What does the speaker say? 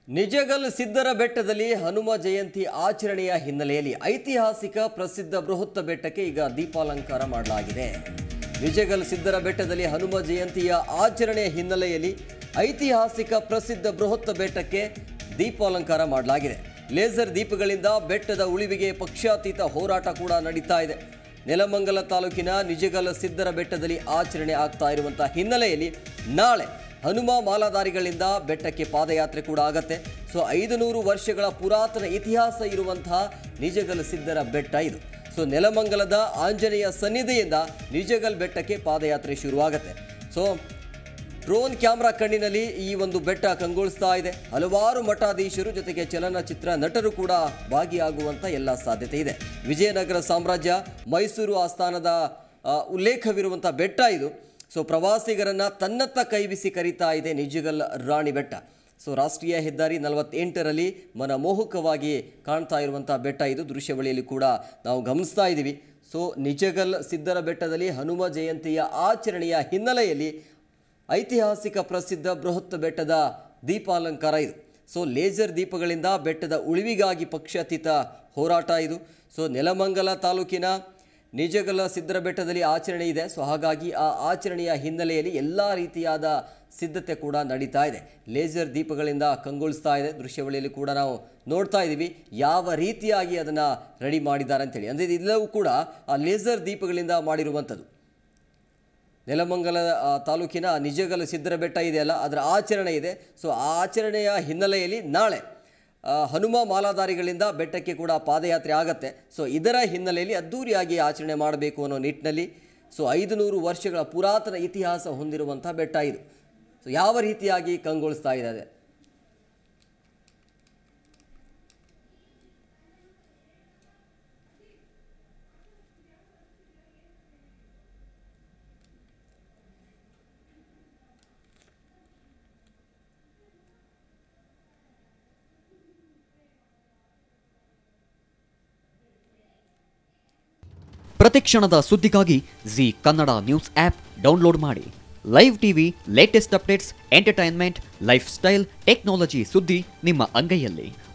ನಿಜಗಲ್ ಸಿದ್ದರ ಬೆಟ್ಟದಲ್ಲಿ ಹನುಮ ಜಯಂತಿ ಆಚರಣೆಯ ಹಿನ್ನೆಲೆಯಲ್ಲಿ ಐತಿಹಾಸಿಕ ಪ್ರಸಿದ್ಧ ಬೃಹತ್ ಬೆಟ್ಟಕ್ಕೆ ಈಗ ದೀಪಾಲಂಕಾರ ಮಾಡಲಾಗಿದೆ ನಿಜಗಲ್ ಸಿದ್ದರ ಬೆಟ್ಟದಲ್ಲಿ ಹನುಮ ಜಯಂತಿಯ ಆಚರಣೆಯ ಹಿನ್ನೆಲೆಯಲ್ಲಿ ಐತಿಹಾಸಿಕ ಪ್ರಸಿದ್ಧ ಬೃಹತ್ ಬೆಟ್ಟಕ್ಕೆ ದೀಪಾಲಂಕಾರ ಮಾಡಲಾಗಿದೆ ಲೇಸರ್ ದೀಪಗಳಿಂದ ಬೆಟ್ಟದ ಉಳಿವಿಗೆ ಪಕ್ಷಾತೀತ ಹೋರಾಟ ಕೂಡ ನಡೀತಾ ಇದೆ ನೆಲಮಂಗಲ ತಾಲೂಕಿನ ನಿಜಗಲ್ ಸಿದ್ದರ ಬೆಟ್ಟದಲ್ಲಿ ಆಚರಣೆ ಆಗ್ತಾ ಇರುವಂತಹ ಹಿನ್ನೆಲೆಯಲ್ಲಿ ನಾಳೆ ಹನುಮ ಮಾಲಾಧಾರಿಗಳಿಂದ ಬೆಟ್ಟಕ್ಕೆ ಪಾದಯಾತ್ರೆ ಕೂಡ ಆಗತ್ತೆ ಸೊ ಐದು ನೂರು ವರ್ಷಗಳ ಪುರಾತನ ಇತಿಹಾಸ ಇರುವಂತಹ ನಿಜಗಲ್ ಸಿದ್ದರ ಬೆಟ್ಟ ಇದು ಸೊ ನೆಲಮಂಗಲದ ಆಂಜನೇಯ ಸನ್ನಿಧಿಯಿಂದ ನಿಜಗಲ್ ಬೆಟ್ಟಕ್ಕೆ ಪಾದಯಾತ್ರೆ ಶುರುವಾಗತ್ತೆ ಸೊ ಡ್ರೋನ್ ಕ್ಯಾಮ್ರಾ ಕಣ್ಣಿನಲ್ಲಿ ಈ ಒಂದು ಬೆಟ್ಟ ಕಂಗೊಳಿಸ್ತಾ ಇದೆ ಹಲವಾರು ಮಠಾಧೀಶರು ಜೊತೆಗೆ ಚಲನಚಿತ್ರ ನಟರು ಕೂಡ ಭಾಗಿಯಾಗುವಂತ ಎಲ್ಲ ಸಾಧ್ಯತೆ ಇದೆ ವಿಜಯನಗರ ಸಾಮ್ರಾಜ್ಯ ಮೈಸೂರು ಆಸ್ಥಾನದ ಆ, ಉಲ್ಲೇಖವಿರುವಂಥ ಬೆಟ್ಟ ಇದು ಸೊ ಪ್ರವಾಸಿಗರನ್ನ ತನ್ನತ್ತ ಕೈಬಿಸಿ ಕರೀತಾ ಇದೆ ನಿಜಗಲ್ ರಾಣಿ ಬೆಟ್ಟ ಸೊ ರಾಷ್ಟ್ರೀಯ ಹೆದ್ದಾರಿ ನಲವತ್ತೆಂಟರಲ್ಲಿ ಮನಮೋಹಕವಾಗಿ ಕಾಣ್ತಾ ಇರುವಂಥ ಬೆಟ್ಟ ಇದು ದೃಶ್ಯಾವಳಿಯಲ್ಲಿ ಕೂಡ ನಾವು ಗಮನಿಸ್ತಾ ಇದ್ದೀವಿ ಸೊ ನಿಜಗಲ್ ಸಿದ್ದರ ಬೆಟ್ಟದಲ್ಲಿ ಹನುಮ ಜಯಂತಿಯ ಆಚರಣೆಯ ಹಿನ್ನೆಲೆಯಲ್ಲಿ ಐತಿಹಾಸಿಕ ಪ್ರಸಿದ್ಧ ಬೃಹತ್ ಬೆಟ್ಟದ ದೀಪಾಲಂಕಾರ ಇದು ಸೊ ಲೇಸರ್ ದೀಪಗಳಿಂದ ಬೆಟ್ಟದ ಉಳಿವಿಗಾಗಿ ಪಕ್ಷಾತೀತ ಹೋರಾಟ ಇದು ಸೊ ನೆಲಮಂಗಲ ತಾಲೂಕಿನ ನಿಜಗಲ ಸಿದ್ದರ ಬೆಟ್ಟದಲ್ಲಿ ಆಚರಣೆ ಇದೆ ಸೊ ಹಾಗಾಗಿ ಆ ಆಚರಣೆಯ ಹಿನ್ನೆಲೆಯಲ್ಲಿ ಎಲ್ಲ ರೀತಿಯಾದ ಸಿದ್ಧತೆ ಕೂಡ ನಡೀತಾ ಇದೆ ಲೇಸರ್ ದೀಪಗಳಿಂದ ಕಂಗೊಳಿಸ್ತಾ ಇದೆ ದೃಶ್ಯಾವಳಿಯಲ್ಲಿ ಕೂಡ ನಾವು ನೋಡ್ತಾ ಇದ್ದೀವಿ ಯಾವ ರೀತಿಯಾಗಿ ಅದನ್ನು ರೆಡಿ ಮಾಡಿದ್ದಾರೆ ಅಂತೇಳಿ ಅಂದರೆ ಇದೆಲ್ಲವೂ ಕೂಡ ಆ ಲೇಸರ್ ದೀಪಗಳಿಂದ ಮಾಡಿರುವಂಥದ್ದು ನೆಲಮಂಗಲ ಆ, ತಾಲೂಕಿನ ನಿಜಗಲ ಸಿದ್ದರ ಬೆಟ್ಟ ಇದೆಯಲ್ಲ ಅದರ ಆಚರಣೆ ಇದೆ ಸೊ ಆ ಆಚರಣೆಯ ಹಿನ್ನೆಲೆಯಲ್ಲಿ ನಾಳೆ ಆ, ಹನುಮ ಮಾಲಾಧಾರಿಗಳಿಂದ ಬೆಟ್ಟಕ್ಕೆ ಕೂಡ ಪಾದಯಾತ್ರೆ ಆಗತ್ತೆ ಸೊ ಇದರ ಹಿನ್ನೆಲೆಯಲ್ಲಿ ಅದ್ಧೂರಿಯಾಗಿ ಆಚರಣೆ ಮಾಡಬೇಕು ಅನ್ನೋ ನಿಟ್ಟಿನಲ್ಲಿ ಸೊ ಐದು ನೂರು ವರ್ಷಗಳ ಪುರಾತನ ಇತಿಹಾಸ ಹೊಂದಿರುವಂಥ ಬೆಟ್ಟ ಇದು ಸೊ ಯಾವ ರೀತಿಯಾಗಿ ಕಂಗೊಳಿಸ್ತಾ ಇದೆ ಅದೇ ಪ್ರತಿಕ್ಷಣದ ಸುದ್ದಿಗಾಗಿ Zee Kannada news app download ಮಾಡಿ live TV latest updates entertainment lifestyle technology ಸುದ್ದಿ ನಿಮ್ಮ ಅಂಗೈಯಲ್ಲಿ